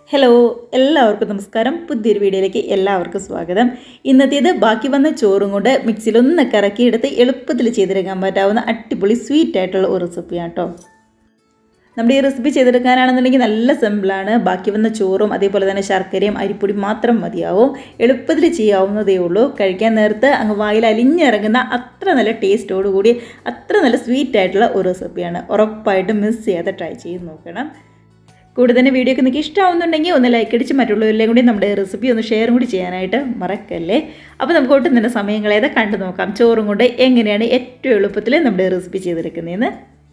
hello എല്ലാവർക്കും നമസ്കാരം പുതിയൊരു വീഡിയോയിലേക്ക് എല്ലാവർക്കും സ്വാഗതം ഇന്നത്തേത് ബാക്കി വന്ന ചോറും കൊണ്ട് മിക്സിയിലൊന്ന് കറക്കിയെടുത്ത് എളുപ്പത്തിൽ ചെയ്തെടുക്കാൻ പറ്റാവുന്ന അടിപൊളി സ്വീറ്റ് ആയിട്ടുള്ള ഒരു റെസിപ്പിയാണ് കേട്ടോ നമ്മുടെ ഈ റെസിപ്പി ചെയ്തെടുക്കാനാണെന്നുണ്ടെങ്കിൽ നല്ല സിമ്പിളാണ് ബാക്കി വന്ന ചോറും അതേപോലെ തന്നെ ശർക്കരയും അരിപ്പൊടി മാത്രം മതിയാവും എളുപ്പത്തിൽ ചെയ്യാവുന്നതേ ഉള്ളൂ കഴിക്കാൻ നേരത്ത് അങ്ങ് വായിൽ അലിഞ്ഞിറങ്ങുന്ന അത്ര നല്ല ടേസ്റ്റോടുകൂടി അത്ര നല്ല സ്വീറ്റ് ആയിട്ടുള്ള ഒരു റെസിപ്പിയാണ് ഉറപ്പായിട്ടും മിസ് ചെയ്യാതെ ട്രൈ ചെയ്ത് നോക്കണം കൂടുതൽ വീഡിയോ ഒക്കെ നിങ്ങൾക്ക് ഇഷ്ടമാവുന്നുണ്ടെങ്കിൽ ഒന്ന് ലൈക്ക് അടിച്ച് മറ്റുള്ളവരിലേയും കൂടി നമ്മുടെ റെസിപ്പി ഒന്ന് ഷെയറും കൂടി ചെയ്യാനായിട്ട് മറക്കല്ലേ അപ്പോൾ നമുക്ക് ഒട്ടും തന്നെ സമയം കളയാതെ കണ്ടു നോക്കാം ചോറും കൊണ്ട് എങ്ങനെയാണ് ഏറ്റവും എളുപ്പത്തിൽ നമ്മുടെ റെസിപ്പി ചെയ്തെടുക്കുന്നതെന്ന്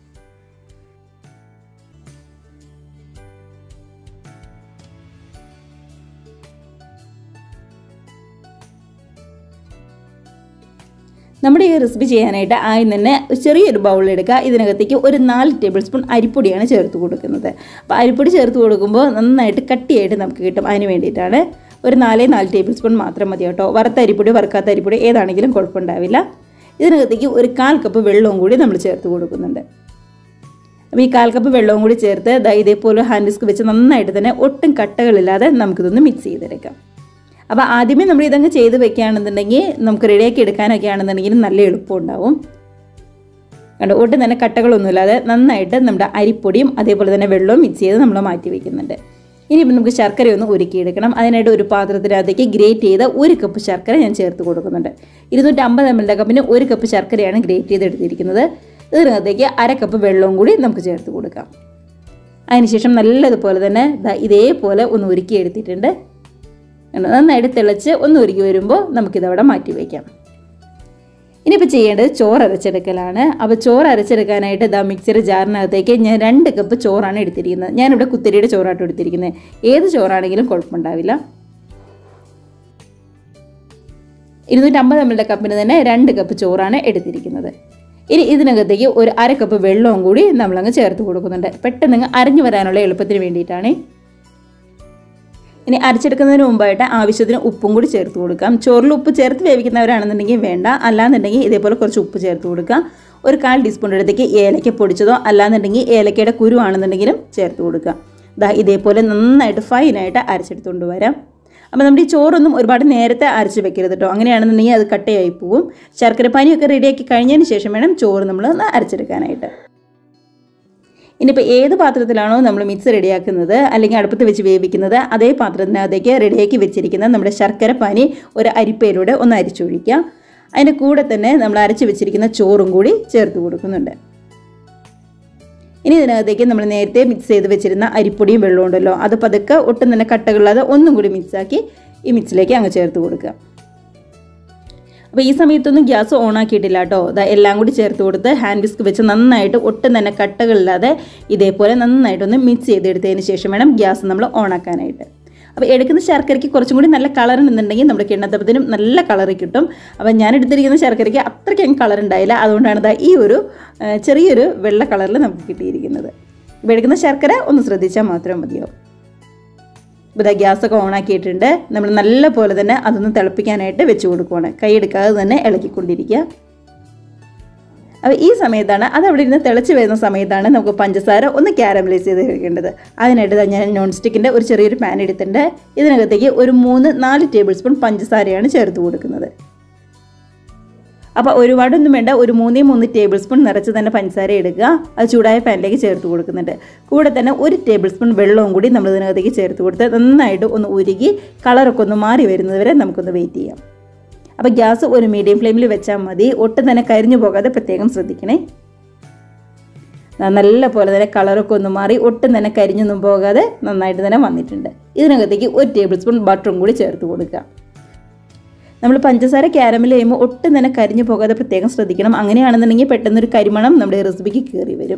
നമ്മുടെ ഈ റെസിപ്പി ചെയ്യാനായിട്ട് ആദ്യം തന്നെ ചെറിയൊരു ബൗൾ എടുക്കുക ഇതിനകത്തേക്ക് ഒരു നാല് ടേബിൾ സ്പൂൺ അരിപ്പൊടിയാണ് ചേർത്ത് കൊടുക്കുന്നത് അപ്പോൾ അരിപ്പൊടി ചേർത്ത് കൊടുക്കുമ്പോൾ നന്നായിട്ട് കട്ടിയായിട്ട് നമുക്ക് കിട്ടും അതിന് വേണ്ടിയിട്ടാണ് ഒരു നാലേ നാല് ടേബിൾ സ്പൂൺ മാത്രം മതി കേട്ടോ വറുത്ത അരിപ്പൊടി വറുക്കാത്ത അരിപ്പൊടി ഏതാണെങ്കിലും കുഴപ്പമുണ്ടാവില്ല ഇതിനകത്തേക്ക് ഒരു കാൽ കപ്പ് വെള്ളവും കൂടി നമ്മൾ ചേർത്ത് കൊടുക്കുന്നുണ്ട് അപ്പോൾ ഈ കാൽ കപ്പ് വെള്ളവും കൂടി ചേർത്ത് ദാ ഇതേപോലെ ഹാൻഡ് ഡിസ്ക് വെച്ച് നന്നായിട്ട് തന്നെ ഒട്ടും കട്ടകളില്ലാതെ നമുക്കിതൊന്ന് മിക്സ് ചെയ്തെടുക്കാം അപ്പോൾ ആദ്യമേ നമ്മൾ ഇതങ്ങ് ചെയ്ത് വെക്കുകയാണെന്നുണ്ടെങ്കിൽ നമുക്ക് റെഡിയാക്കി എടുക്കാനൊക്കെ ആണെന്നുണ്ടെങ്കിൽ നല്ല എളുപ്പം ഉണ്ടാവും കണ്ടോ ഒട്ടും തന്നെ കട്ടകളൊന്നുമില്ലാതെ നന്നായിട്ട് നമ്മുടെ അരിപ്പൊടിയും അതേപോലെ തന്നെ വെള്ളവും മിക്സ് ചെയ്ത് നമ്മൾ മാറ്റി വെക്കുന്നുണ്ട് ഇനിയിപ്പോൾ നമുക്ക് ശർക്കര ഒന്ന് ഒരുക്കിയെടുക്കണം അതിനായിട്ട് ഒരു പാത്രത്തിനകത്തേക്ക് ഗ്രേറ്റ് ചെയ്ത ഒരു കപ്പ് ശർക്കര ഞാൻ ചേർത്ത് കൊടുക്കുന്നുണ്ട് ഇരുന്നൂറ്റി അമ്പത് എം എൽ കപ്പിന് ഒരു കപ്പ് ശർക്കരയാണ് ഗ്രേറ്റ് ചെയ്ത് എടുത്തിരിക്കുന്നത് ഇതിനകത്തേക്ക് അര കപ്പ് വെള്ളവും കൂടി നമുക്ക് ചേർത്ത് കൊടുക്കാം അതിനുശേഷം നല്ലതുപോലെ തന്നെ ഇതേപോലെ ഒന്ന് ഉരുക്കി എടുത്തിട്ടുണ്ട് നന്നായിട്ട് തിളച്ച് ഒന്ന് ഉരുക്കി വരുമ്പോൾ നമുക്കിതവിടെ മാറ്റി വയ്ക്കാം ഇനിയിപ്പോൾ ചെയ്യേണ്ടത് ചോറ് അരച്ചെടുക്കലാണ് അപ്പോൾ ചോറ് അരച്ചെടുക്കാനായിട്ട് ഇതാ മിക്സർ ജാറിനകത്തേക്ക് ഞാൻ രണ്ട് കപ്പ് ചോറാണ് എടുത്തിരിക്കുന്നത് ഞാനിവിടെ കുത്തിരിയുടെ ചോറായിട്ട് എടുത്തിരിക്കുന്നത് ഏത് ചോറാണെങ്കിലും കുഴപ്പമുണ്ടാവില്ല ഇരുന്നൂറ്റമ്പത് എം എൽ കപ്പിന് തന്നെ രണ്ട് കപ്പ് ചോറാണ് എടുത്തിരിക്കുന്നത് ഇനി ഇതിനകത്തേക്ക് ഒരു അര കപ്പ് വെള്ളവും കൂടി നമ്മളങ്ങ് ചേർത്ത് കൊടുക്കുന്നുണ്ട് പെട്ടെന്ന് അരഞ്ഞു വരാനുള്ള എളുപ്പത്തിന് വേണ്ടിയിട്ടാണ് ഇനി അരച്ചെടുക്കുന്നതിന് മുമ്പായിട്ട് ആവശ്യത്തിന് ഉപ്പും കൂടി ചേർത്ത് കൊടുക്കാം ചോറിൽ ഉപ്പ് ചേർത്ത് വേവിക്കുന്നവരാണെന്നുണ്ടെങ്കിൽ വേണ്ട അല്ലാന്നുണ്ടെങ്കിൽ ഇതേപോലെ കുറച്ച് ഉപ്പ് ചേർത്ത് കൊടുക്കാം ഒരു കാൽ ടീസ്പൂൺ അടുത്തേക്ക് ഏലക്ക പൊടിച്ചതോ അല്ലാന്നുണ്ടെങ്കിൽ ഏലക്കയുടെ കുരു ആണെന്നുണ്ടെങ്കിലും ചേർത്ത് കൊടുക്കുക ദാ ഇതേപോലെ നന്നായിട്ട് ഫൈനായിട്ട് അരച്ചെടുത്തുകൊണ്ട് വരാം അപ്പോൾ നമ്മുടെ ഈ ചോറൊന്നും ഒരുപാട് നേരത്തെ അരച്ച് വെക്കരുത് കേട്ടോ അങ്ങനെയാണെന്നുണ്ടെങ്കിൽ അത് കട്ടയായി പോവും ശർക്കര പാനിയൊക്കെ റെഡിയാക്കി കഴിഞ്ഞതിന് ശേഷം വേണം ചോറ് നമ്മൾ ഒന്ന് അരച്ചെടുക്കാനായിട്ട് ഇനിയിപ്പോൾ ഏത് പാത്രത്തിലാണോ നമ്മൾ മിക്സ് റെഡിയാക്കുന്നത് അല്ലെങ്കിൽ അടുപ്പത്ത് വെച്ച് വേവിക്കുന്നത് അതേ പാത്രത്തിനകത്തേക്ക് റെഡിയാക്കി വെച്ചിരിക്കുന്ന നമ്മുടെ ശർക്കര പാനി ഒരു അരിപ്പയിലൂടെ ഒന്ന് അരിച്ചൊഴിക്കുക അതിൻ്റെ കൂടെ തന്നെ നമ്മൾ അരച്ച് വെച്ചിരിക്കുന്ന ചോറും കൂടി ചേർത്ത് കൊടുക്കുന്നുണ്ട് ഇനി ഇതിനകത്തേക്ക് നമ്മൾ നേരത്തെ മിക്സ് ചെയ്ത് വെച്ചിരുന്ന അരിപ്പൊടിയും വെള്ളവും ഉണ്ടല്ലോ അത് പതുക്കെ ഒട്ടും തന്നെ കട്ടകളില്ലാതെ ഒന്നും കൂടി മിക്സാക്കി ഈ മിക്സിലേക്ക് അങ്ങ് ചേർത്ത് കൊടുക്കുക അപ്പോൾ ഈ സമയത്തൊന്നും ഗ്യാസ് ഓൺ ആക്കിയിട്ടില്ല കേട്ടോ ഇതാ എല്ലാം കൂടി ചേർത്ത് കൊടുത്ത് ഹാൻഡ് വിസ്ക് വെച്ച് നന്നായിട്ട് ഒട്ടും തന്നെ കട്ടകളില്ലാതെ ഇതേപോലെ നന്നായിട്ടൊന്ന് മിക്സ് ചെയ്തെടുത്തതിന് ശേഷം വേണം ഗ്യാസ് നമ്മൾ ഓൺ ആക്കാനായിട്ട് അപ്പോൾ എടുക്കുന്ന ശർക്കരയ്ക്ക് കുറച്ചും കൂടി നല്ല കളർ എന്നുണ്ടെങ്കിൽ നമ്മുടെ കിണ്ണത്തപ്പത്തിനും നല്ല കളർ കിട്ടും അപ്പോൾ ഞാൻ എടുത്തിരിക്കുന്ന ശർക്കരയ്ക്ക് അത്രയ്ക്ക് അങ്ങ് കളർ ഉണ്ടായില്ല അതുകൊണ്ടാണ് ഇതാ ഈ ഒരു ചെറിയൊരു വെള്ള കളറിൽ നമുക്ക് കിട്ടിയിരിക്കുന്നത് ഇപ്പോൾ എടുക്കുന്ന ശർക്കര ഒന്ന് ശ്രദ്ധിച്ചാൽ മാത്രം മതിയാവും ഇപ്പോൾ ഇതാ ഗ്യാസൊക്കെ ഓണാക്കിയിട്ടുണ്ട് നമ്മൾ നല്ല പോലെ തന്നെ അതൊന്ന് തിളപ്പിക്കാനായിട്ട് വെച്ച് കൊടുക്കുവാണ് കൈയെടുക്കാതെ തന്നെ ഇളക്കിക്കൊണ്ടിരിക്കുക അപ്പോൾ ഈ സമയത്താണ് അത് അവിടെ ഇരുന്ന് തിളച്ച് വരുന്ന സമയത്താണ് നമുക്ക് പഞ്ചസാര ഒന്ന് ക്യാരമലൈസ് ചെയ്ത് വെക്കേണ്ടത് അതിനായിട്ട് ഞാൻ നോൺ സ്റ്റിക്കിൻ്റെ ഒരു ചെറിയൊരു പാൻ എടുത്തിട്ടുണ്ട് ഇതിനകത്തേക്ക് ഒരു മൂന്ന് നാല് ടേബിൾ സ്പൂൺ പഞ്ചസാരയാണ് ചേർത്ത് കൊടുക്കുന്നത് അപ്പോൾ ഒരുപാടൊന്നും വേണ്ട ഒരു മൂന്നേ മൂന്ന് ടേബിൾ സ്പൂൺ നിറച്ച് തന്നെ പഞ്ചസാര എടുക്കുക അത് ചൂടായ പാനിലേക്ക് ചേർത്ത് കൊടുക്കുന്നുണ്ട് കൂടെ തന്നെ ഒരു ടേബിൾ സ്പൂൺ വെള്ളവും കൂടി നമ്മൾ ഇതിനകത്തേക്ക് ചേർത്ത് കൊടുത്ത് നന്നായിട്ട് ഒന്ന് ഉരുകി കളറൊക്കെ ഒന്ന് മാറി വരുന്നത് വരെ നമുക്കൊന്ന് വെയിറ്റ് ചെയ്യാം അപ്പോൾ ഗ്യാസ് ഒരു മീഡിയം ഫ്ലെയിമിൽ വെച്ചാൽ മതി ഒട്ടും തന്നെ കരിഞ്ഞു പോകാതെ പ്രത്യേകം ശ്രദ്ധിക്കണേ നല്ല പോലെ തന്നെ കളറൊക്കെ ഒന്ന് മാറി ഒട്ടും തന്നെ കരിഞ്ഞൊന്നും പോകാതെ നന്നായിട്ട് തന്നെ വന്നിട്ടുണ്ട് ഇതിനകത്തേക്ക് ഒരു ടേബിൾ സ്പൂൺ ബട്ടറും കൂടി ചേർത്ത് കൊടുക്കുക നമ്മൾ പഞ്ചസാര ക്യാരമൽ ചെയ്യുമ്പോൾ ഒട്ടും തന്നെ കരിഞ്ഞു പോകാതെ പ്രത്യേകം ശ്രദ്ധിക്കണം അങ്ങനെയാണെന്നുണ്ടെങ്കിൽ പെട്ടെന്നൊരു കരിമണം നമ്മുടെ റെസിപ്പിക്ക് കയറി വരും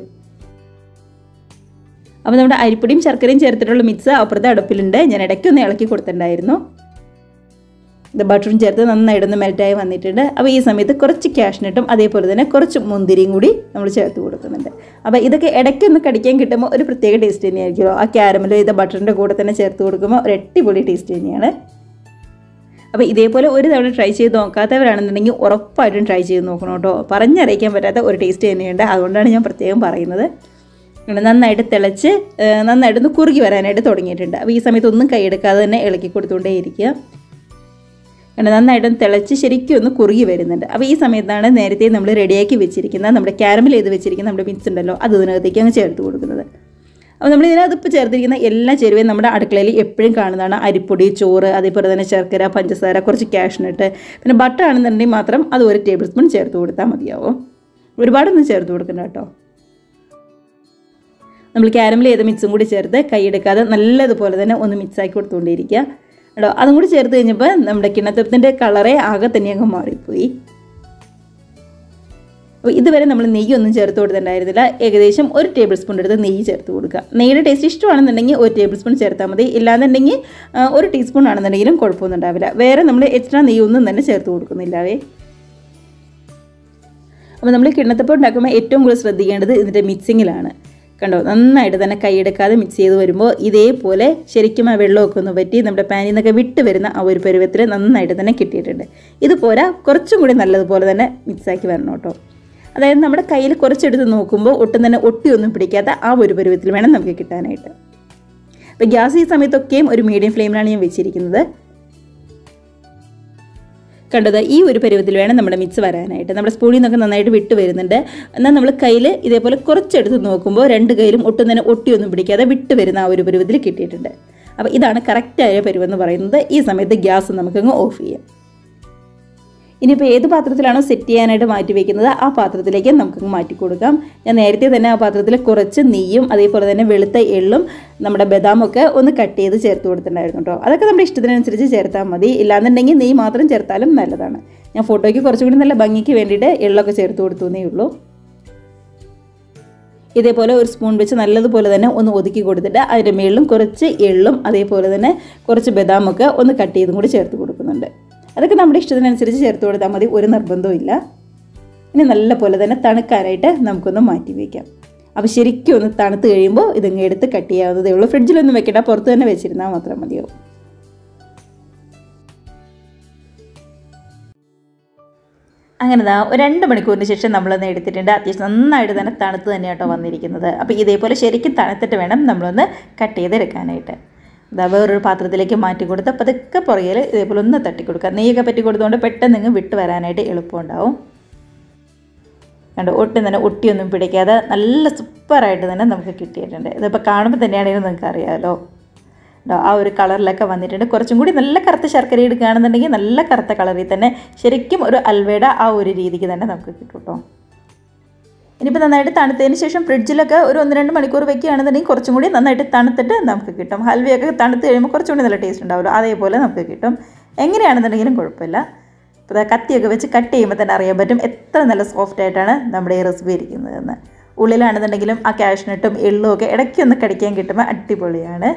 അപ്പോൾ നമ്മുടെ അരിപ്പൊടിയും ശർക്കരയും ചേർത്തിട്ടുള്ള മിക്സ് അപ്പുറത്തെ അടുപ്പിലുണ്ട് ഞാൻ ഇടയ്ക്കൊന്ന് ഇളക്കി കൊടുത്തിട്ടുണ്ടായിരുന്നു ഇത് ബട്ടറും ചേർത്ത് നന്നായിട്ടൊന്ന് മെൽറ്റായി വന്നിട്ടുണ്ട് അപ്പോൾ ഈ സമയത്ത് കുറച്ച് ക്യാഷ്നട്ടും അതേപോലെ തന്നെ കുറച്ച് മുന്തിരിയും കൂടി നമ്മൾ ചേർത്ത് കൊടുക്കുന്നുണ്ട് അപ്പോൾ ഇതൊക്കെ ഇടയ്ക്കൊന്ന് കടിക്കാൻ കിട്ടുമ്പോൾ ഒരു പ്രത്യേക ടേസ്റ്റ് തന്നെയായിരിക്കുമല്ലോ ആ ക്യാരമലോ ഇത് ബട്ടറിൻ്റെ കൂടെ തന്നെ ചേർത്ത് കൊടുക്കുമ്പോൾ ഒരു അടിപൊളി ടേസ്റ്റ് തന്നെയാണ് അപ്പോൾ ഇതേപോലെ ഒരു തവണ ട്രൈ ചെയ്ത് നോക്കാത്തവരാണെന്നുണ്ടെങ്കിൽ ഉറപ്പായിട്ടും ട്രൈ ചെയ്ത് നോക്കണം കേട്ടോ പറഞ്ഞറിയിക്കാൻ പറ്റാത്ത ഒരു ടേസ്റ്റ് തന്നെയുണ്ട് അതുകൊണ്ടാണ് ഞാൻ പ്രത്യേകം പറയുന്നത് ഇങ്ങനെ നന്നായിട്ട് തിളച്ച് ആ, നന്നായിട്ടൊന്ന് കുറുകി വരാനായിട്ട് തുടങ്ങിയിട്ടുണ്ട് അപ്പോൾ ഈ സമയത്ത് ഒന്നും കൈയെടുക്കാതെ തന്നെ ഇളക്കി കൊടുത്തുകൊണ്ടേ ഇരിക്കുക അങ്ങനെ നന്നായിട്ടൊന്ന് തിളച്ച് ശരിക്കും ഒന്ന് കുറുകി വരുന്നുണ്ട് അപ്പോൾ ഈ സമയത്താണ് നേരത്തെ നമ്മൾ റെഡിയാക്കി വെച്ചിരിക്കുന്ന നമ്മുടെ ക്യാരമൽ ചെയ്ത് വെച്ചിരിക്കുന്ന നമ്മുടെ മിക്സ് ഉണ്ടല്ലോ അത് ഇതിനകത്തേക്ക് അങ്ങ് ചേർത്ത് കൊടുക്കുന്നത് അപ്പോൾ നമ്മൾ ഇതിനകത്ത് ഇപ്പോൾ ചേർത്തിരിക്കുന്ന എല്ലാ ചേരുവയും നമ്മുടെ അടുക്കളയിൽ എപ്പോഴും കാണുന്നതാണ് അരിപ്പൊടി ചോറ് അതേപോലെ തന്നെ ശർക്കര പഞ്ചസാര കുറച്ച് കാഷ്നട്ട് പിന്നെ ബട്ടർ ആണെന്നുണ്ടെങ്കിൽ മാത്രം അത് ഒരു ടേബിൾ സ്പൂൺ ചേർത്ത് കൊടുത്താൽ മതിയാവും ഒരുപാടൊന്നും ചേർത്ത് കൊടുക്കണ്ട കേട്ടോ നമ്മൾ ക്യാരമൽ ചെയ്ത മിക്സും കൂടി ചേർത്ത് കൈയെടുക്കാതെ നല്ലതുപോലെ തന്നെ ഒന്ന് മിക്സാക്കി കൊടുത്തുകൊണ്ടിരിക്കുക കേട്ടോ അതും കൂടി ചേർത്ത് കഴിഞ്ഞപ്പോൾ നമ്മുടെ കിണ്ണത്തപ്പത്തിൻ്റെ കളറേ ആകെ തന്നെ അങ്ങ് മാറിപ്പോയി അപ്പോൾ ഇതുവരെ നമ്മൾ നെയ്യൊന്നും ചേർത്ത് കൊടുത്തിട്ടുണ്ടായിരുന്നില്ല ഏകദേശം ഒരു ടേബിൾ സ്പൂൺ എടുത്ത് നെയ്യ് ചേർത്ത് കൊടുക്കുക നെയ്യുടെ ടേസ്റ്റ് ഇഷ്ടമാണെന്നുണ്ടെങ്കിൽ ഒരു ടേബിൾ സ്പൂൺ ചേർത്താൽ മതി ഇല്ലാന്നുണ്ടെങ്കിൽ ആ, ഒരു ടീസ്പൂൺ ആണെന്നുണ്ടെങ്കിലും കുഴപ്പമൊന്നും ഉണ്ടാവില്ല വേറെ നമ്മൾ എക്സ്ട്രാ നെയ്യൊന്നും തന്നെ ചേർത്ത് കൊടുക്കുന്നില്ലാവേ അപ്പോൾ നമ്മൾ കിണ്ണത്തപ്പം ഉണ്ടാക്കുമ്പോൾ ഏറ്റവും കൂടുതൽ ശ്രദ്ധിക്കേണ്ടത് ഇതിൻ്റെ മിക്സിങ്ങിലാണ് കണ്ടോ നന്നായിട്ട് തന്നെ കൈയെടുക്കാതെ മിക്സ് ചെയ്ത് വരുമ്പോൾ ഇതേപോലെ ശരിക്കും ആ വെള്ളമൊക്കെ ഒന്ന് പറ്റി നമ്മുടെ പാനിൽ നിന്നൊക്കെ വിട്ട് വരുന്ന ആ ഒരു പരുവത്തിൽ നന്നായിട്ട് തന്നെ കിട്ടിയിട്ടുണ്ട് ഇത് പോരാ കുറച്ചും കൂടി നല്ലതുപോലെ തന്നെ മിക്സാക്കി വരണം കേട്ടോ അതായത് നമ്മുടെ കയ്യിൽ കുറച്ചെടുത്ത് നോക്കുമ്പോൾ ഒട്ടും തന്നെ ഒട്ടിയൊന്നും പിടിക്കാത്ത ആ ഒരു പരുവത്തിൽ വേണം നമുക്ക് കിട്ടാനായിട്ട് അപ്പോൾ ഗ്യാസ് ഈ സമയത്തൊക്കെയും ഒരു മീഡിയം ഫ്ലെയിമിലാണ് ഞാൻ വെച്ചിരിക്കുന്നത് കണ്ടത് ഈ ഒരു പരുവത്തിൽ വേണം നമ്മുടെ മിക്സ് വരാനായിട്ട് നമ്മുടെ സ്പൂണിൽ നിന്നൊക്കെ നന്നായിട്ട് വിട്ട് വരുന്നുണ്ട് എന്നാൽ നമ്മൾ കയ്യിൽ ഇതേപോലെ കുറച്ചെടുത്ത് നോക്കുമ്പോൾ രണ്ട് കയ്യിലും ഒട്ടും തന്നെ ഒട്ടിയൊന്നും പിടിക്കാതെ വിട്ട് വരുന്ന ആ ഒരു പരുവത്തിൽ കിട്ടിയിട്ടുണ്ട് അപ്പോൾ ഇതാണ് കറക്റ്റായ പരുവെന്ന് പറയുന്നത് ഈ സമയത്ത് ഗ്യാസ് നമുക്കങ്ങ് ഓഫ് ചെയ്യാം ഇനിയിപ്പോൾ ഏത് പാത്രത്തിലാണോ സെറ്റ് ചെയ്യാനായിട്ട് മാറ്റി വയ്ക്കുന്നത് ആ പാത്രത്തിലേക്ക് നമുക്ക് മാറ്റി കൊടുക്കാം ഞാൻ നേരത്തെ തന്നെ ആ പാത്രത്തിൽ കുറച്ച് നെയ്യും അതേപോലെ തന്നെ വെളുത്ത എള്ളും നമ്മുടെ ബദാമൊക്കെ ഒന്ന് കട്ട് ചെയ്ത് ചേർത്ത് കൊടുത്തിട്ടുണ്ടായിരുന്നു കേട്ടോ അതൊക്കെ നമ്മുടെ ഇഷ്ടത്തിനനുസരിച്ച് ചേർത്താൽ മതി ഇല്ലാന്നുണ്ടെങ്കിൽ നെയ്യ് മാത്രം ചേർത്താലും നല്ലതാണ് ഞാൻ ഫോട്ടോയ്ക്ക് കുറച്ചും കൂടി നല്ല ഭംഗിക്ക് വേണ്ടിയിട്ട് എള്ളൊക്കെ ചേർത്ത് കൊടുത്തു എന്നേ ഉള്ളൂ ഇതേപോലെ ഒരു സ്പൂൺ വെച്ച് നല്ലതുപോലെ തന്നെ ഒന്ന് ഒതുക്കി കൊടുത്തിട്ട് അതിൻ്റെ മുകളിലും കുറച്ച് എള്ളും അതേപോലെ തന്നെ കുറച്ച് ബദാമൊക്കെ ഒന്ന് കട്ട് ചെയ്തും കൂടി ചേർത്ത് കൊടുക്കുന്നുണ്ട് അതൊക്കെ നമ്മുടെ ഇഷ്ടത്തിനനുസരിച്ച് ചേർത്ത് കൊടുത്താൽ മതി ഒരു നിർബന്ധവും ഇല്ല ഇനി നല്ല പോലെ തന്നെ തണുക്കാനായിട്ട് നമുക്കൊന്ന് മാറ്റി വയ്ക്കാം അപ്പോൾ ശരിക്കും ഒന്ന് തണുത്ത് കഴിയുമ്പോൾ ഇതങ്ങ് എടുത്ത് കട്ട് ചെയ്യാവുന്നതേ ഉള്ളൂ ഫ്രിഡ്ജിലൊന്നും വെക്കണ്ട പുറത്ത് തന്നെ വെച്ചിരുന്നാൽ മാത്രം മതിയാവും അങ്ങനെ ദാ ഒരു രണ്ട് മണിക്കൂറിന് ശേഷം നമ്മളൊന്ന് എടുത്തിട്ടുണ്ട് അത്യാവശ്യം നന്നായിട്ട് തന്നെ തണുത്ത് തന്നെ കേട്ടോ വന്നിരിക്കുന്നത് അപ്പോൾ ഇതേപോലെ ശരിക്കും തണുത്തിട്ട് വേണം നമ്മളൊന്ന് കട്ട് ചെയ്തെടുക്കാനായിട്ട് ഇതാ വേറൊരു പാത്രത്തിലേക്ക് മാറ്റി കൊടുത്ത് പതുക്കെ പുറകിൽ ഇതേപോലെ ഒന്ന് തട്ടി കൊടുക്കുക നെയ്യൊക്കെ പറ്റി കൊടുത്തുകൊണ്ട് പെട്ടെന്ന് ഇങ്ങ് വിട്ട് വരാനായിട്ട് എളുപ്പമുണ്ടാവും കണ്ടോ ഒട്ടും തന്നെ ഒട്ടിയൊന്നും പിടിക്കാതെ നല്ല സൂപ്പറായിട്ട് തന്നെ നമുക്ക് കിട്ടിയിട്ടുണ്ട് ഇതിപ്പോൾ കാണുമ്പോൾ തന്നെയാണെങ്കിലും നിങ്ങൾക്ക് അറിയാമല്ലോ കേട്ടോ ആ ഒരു കളറിലൊക്കെ വന്നിട്ടുണ്ട് കുറച്ചും കൂടി നല്ല കറുത്ത ശർക്കര എടുക്കുകയാണെന്നുണ്ടെങ്കിൽ നല്ല കറുത്ത കളറിൽ തന്നെ ശരിക്കും ഒരു അൽവയുടെ ആ ഒരു രീതിക്ക് തന്നെ നമുക്ക് കിട്ടും കേട്ടോ ഇനിയിപ്പോൾ നന്നായിട്ട് തണുത്തതിന് ശേഷം ഫ്രിഡ്ജിലൊക്കെ ഒരു ഒന്ന് രണ്ട് മണിക്കൂർ വെക്കുകയാണെന്നുണ്ടെങ്കിൽ കുറച്ചും കൂടി നന്നായിട്ട് തണുത്തിട്ട് നമുക്ക് കിട്ടും ഹൽവയൊക്കെ തണുത്ത് കഴിയുമ്പോൾ കുറച്ചും കൂടി നല്ല ടേസ്റ്റ് ഉണ്ടാവുമല്ലോ അതേപോലെ നമുക്ക് കിട്ടും എങ്ങനെയാണെന്നുണ്ടെങ്കിലും കുഴപ്പമില്ല ഇപ്പോൾ ദാ കത്തിയൊക്കെ വെച്ച് കട്ട് ചെയ്യുമ്പോൾ തന്നെ അറിയാൻ പറ്റും എത്ര നല്ല സോഫ്റ്റ് ആയിട്ടാണ് നമ്മുടെ ഈ റെസിപ്പി ഇരിക്കുന്നതെന്ന് ഉള്ളിലാണെന്നുണ്ടെങ്കിലും ആ കാഷ്നട്ടും എള്ളും ഒക്കെ ഇടയ്ക്കൊന്ന് കടിക്കാൻ കിട്ടുമ്പോൾ അടിപൊളിയാണ്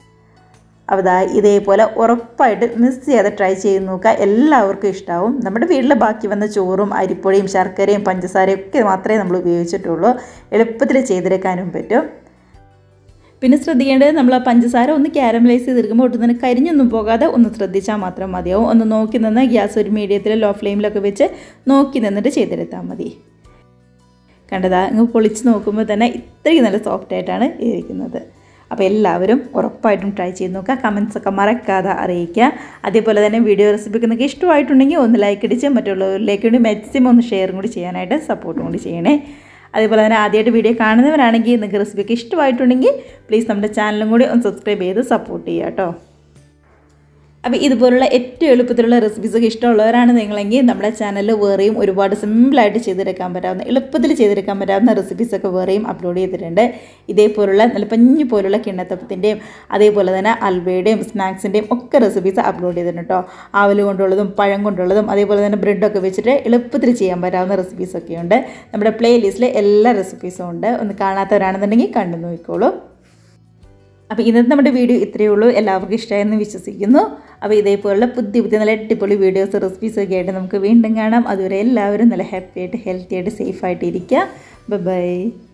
അപ്പോൾ ദാ ഇതേപോലെ ഉറപ്പായിട്ട് മിസ് ചെയ്യാതെ ട്രൈ ചെയ്ത് നോക്കുക എല്ലാവർക്കും ഇഷ്ടമാവും നമ്മുടെ വീട്ടിൽ ബാക്കി വന്ന ചോറും അരിപ്പൊടിയും ശർക്കരയും പഞ്ചസാരയും ഒക്കെ മാത്രമേ നമ്മൾ ഉപയോഗിച്ചിട്ടുള്ളൂ എളുപ്പത്തിൽ ചെയ്തെടുക്കാനും പറ്റും പിന്നെ ശ്രദ്ധിക്കേണ്ടത് നമ്മൾ ആ പഞ്ചസാര ഒന്ന് ക്യാരമലൈസ് ചെയ്തെടുക്കുമ്പോൾ ഒട്ടും തന്നെ കരിഞ്ഞൊന്നും പോകാതെ ഒന്ന് ശ്രദ്ധിച്ചാൽ മാത്രം മതിയാവും ഒന്ന് നോക്കി നിന്ന് ഗ്യാസ് ഒരു മീഡിയത്തിൽ ലോ ഫ്ലെയിമിലൊക്കെ വെച്ച് നോക്കി നിന്നിട്ട് ചെയ്തെടുത്താൽ മതി കണ്ടതാ അങ്ങ് പൊളിച്ച് നോക്കുമ്പോൾ തന്നെ ഇത്രയും നല്ല സോഫ്റ്റ് ആയിട്ടാണ് ഇരിക്കുന്നത് അപ്പോൾ എല്ലാവരും ഉറപ്പായിട്ടും ട്രൈ ചെയ്ത് നോക്കുക കമൻസ് ഒക്കെ മറക്കാതെ അറിയിക്കുക അതേപോലെ തന്നെ വീഡിയോ റെസിപ്പിക്ക് നിങ്ങൾക്ക് ഇഷ്ടമായിട്ടുണ്ടെങ്കിൽ ഒന്ന് ലൈക്ക് അടിച്ച് മറ്റുള്ളവരിലേക്ക് വേണ്ടി മാക്സിമം ഒന്ന് ഷെയറും കൂടി ചെയ്യാനായിട്ട് സപ്പോർട്ടും കൂടി ചെയ്യണേ അതേപോലെ തന്നെ ആദ്യമായിട്ട് വീഡിയോ കാണുന്നവരാണെങ്കിൽ നിങ്ങൾക്ക് റെസിപ്പിക്ക് ഇഷ്ടമായിട്ടുണ്ടെങ്കിൽ പ്ലീസ് നമ്മുടെ ചാനലും കൂടി ഒന്ന് സബ്സ്ക്രൈബ് ചെയ്ത് സപ്പോർട്ട് ചെയ്യുക കേട്ടോ അപ്പോൾ ഇതുപോലുള്ള ഏറ്റവും എളുപ്പത്തിലുള്ള റെസിപ്പീസൊക്കെ ഇഷ്ടമുള്ളവരാണ് നിങ്ങളെങ്കിൽ നമ്മുടെ ചാനലിൽ വേറെയും ഒരുപാട് സിമ്പിളായിട്ട് ചെയ്തെടുക്കാൻ പറ്റാവുന്ന എളുപ്പത്തിൽ ചെയ്തെടുക്കാൻ പറ്റാവുന്ന റെസിപ്പീസൊക്കെ വേറെയും അപ്ലോഡ് ചെയ്തിട്ടുണ്ട് ഇതേപോലുള്ള നല്ല പഞ്ഞു പോലുള്ള കിണ്ണത്തപ്പത്തിൻ്റെയും അതേപോലെ തന്നെ അൽവയുടെയും സ്നാക്സിൻ്റെയും ഒക്കെ റെസിപ്പീസ് അപ്ലോഡ് ചെയ്തിട്ടുണ്ട് കേട്ടോ ആവൽ കൊണ്ടുള്ളതും പഴം കൊണ്ടുള്ളതും അതേപോലെ തന്നെ ബ്രെഡൊക്കെ വെച്ചിട്ട് എളുപ്പത്തിൽ ചെയ്യാൻ പറ്റാവുന്ന റെസിപ്പീസൊക്കെ ഉണ്ട് നമ്മുടെ പ്ലേ ലിസ്റ്റിൽ എല്ലാ റെസിപ്പീസും ഉണ്ട് ഒന്ന് കാണാത്തവരാണെന്നുണ്ടെങ്കിൽ കണ്ടു നോക്കിക്കോളൂ അപ്പോൾ ഇന്നത്തെ നമ്മുടെ വീഡിയോ ഇത്രയേ ഉള്ളൂ എല്ലാവർക്കും ഇഷ്ടമായെന്ന് വിശ്വസിക്കുന്നു അപ്പോൾ ഇതേപോലുള്ള പുതിയ പുതിയ നല്ല അടിപൊളി വീഡിയോസ് റെസിപ്പീസ് ഒക്കെ ആയിട്ട് നമുക്ക് വീണ്ടും കാണാം അതുവരെ എല്ലാവരും നല്ല ഹാപ്പി ആയിട്ട് ഹെൽത്തി ആയിട്ട് സേഫ് ആയിട്ട് ഇരിക്കുക ബൈ